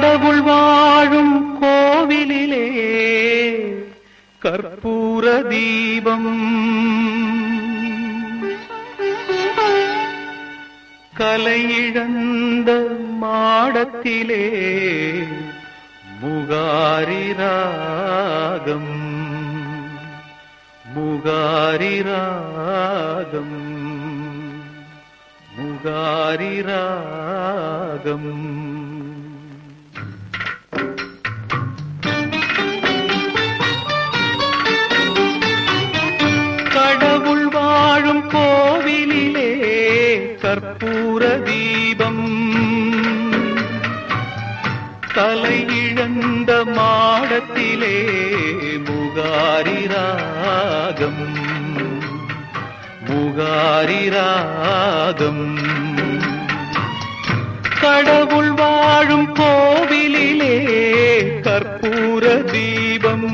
கடவுள் வாழும் கோவிலிலே கற்பூர தீபம் கலையிழந்த மாடத்திலே முகாரி ராகம் முகாரி ராகம் முகாரி ராகம் கடவுள் வாழும் கோவிலிலே கற்பூர தீபம் தலையிழந்த மாடத்திலே முகாரி ராகம் முகாரி ராகம் கடவுள் வாழும் கோவிலிலே கற்பூர தீபம்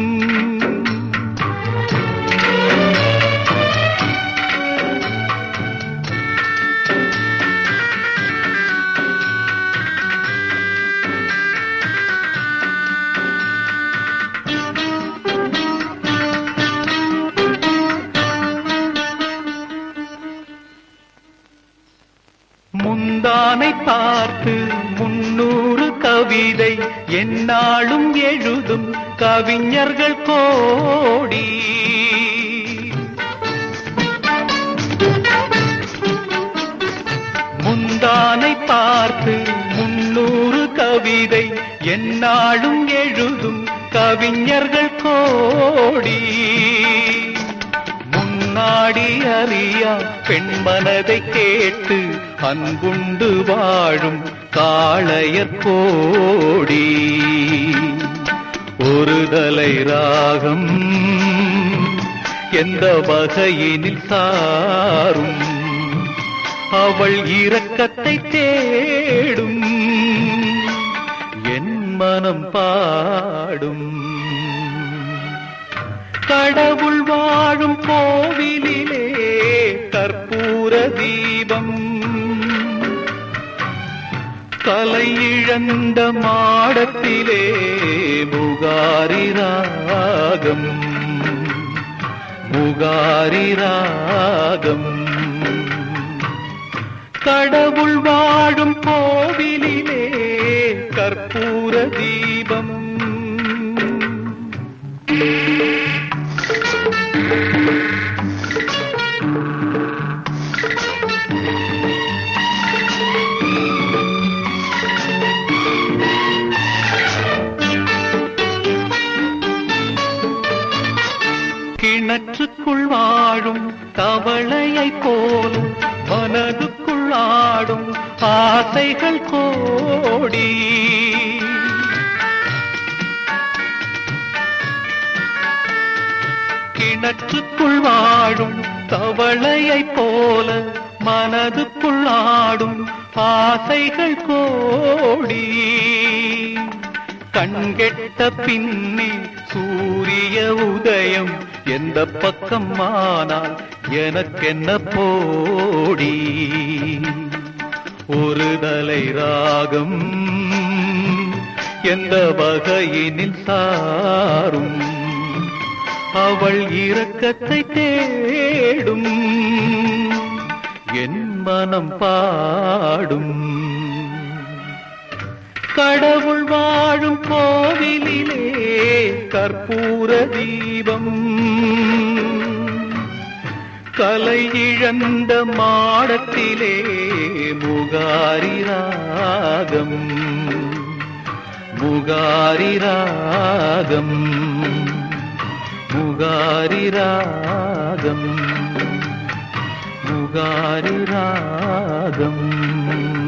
முந்தானை பார்த்து முன்னூறு கவிதை எந்நாளும் எழுதும் கவிஞர்கள் கோடி முந்தானை பார்த்து முன்னூறு கவிதை எந்நாளும் எழுதும் கவிஞர்கள் கோடி முன்னாடி அறியா பெண் மனதை கேட்டு அன்புண்டு வாழும் காளையர் கோடி ஒரு தலை ராகம் எந்த வகையினில் சாரும் அவள் இரக்கத்தை தேடும் என் மனம் பாடும் கடவுள் வாழும் கோவிலிலே கற்பூர தீபம் கலை இழந்த மாடத்திலே முகாரி ராகம் முகாரி ராகம் கடவுள் வாழும் கோவிலிலே கற்பூர தீபம் கிணற்றுக்குள் வாழும் தவளையைப் போலும் மனதுக்குள் ஆடும் ஆசைகள் கோடி கிணற்றுக்குள் வாழும் தவளையைப் போல மனதுக்குள் ஆடும் ஆசைகள் கோடி கண்கெட்ட பின்னே சூரிய உதயம் எந்த பக்கம் ஆனால் எனக்கென்ன போடி ஒரு தலை ராகம் எந்த வகையினில் சாரும் அவள் இரக்கத்தை தேடும் என் மனம் பாடும் கடவுள் வாழும் கோவிலிலே கற்பூர தீபம் கலை இழந்த மாடத்திலே முகாரி ராகம் முகாரி ராகம் முகாரி ராகம் முகாரி ராகம்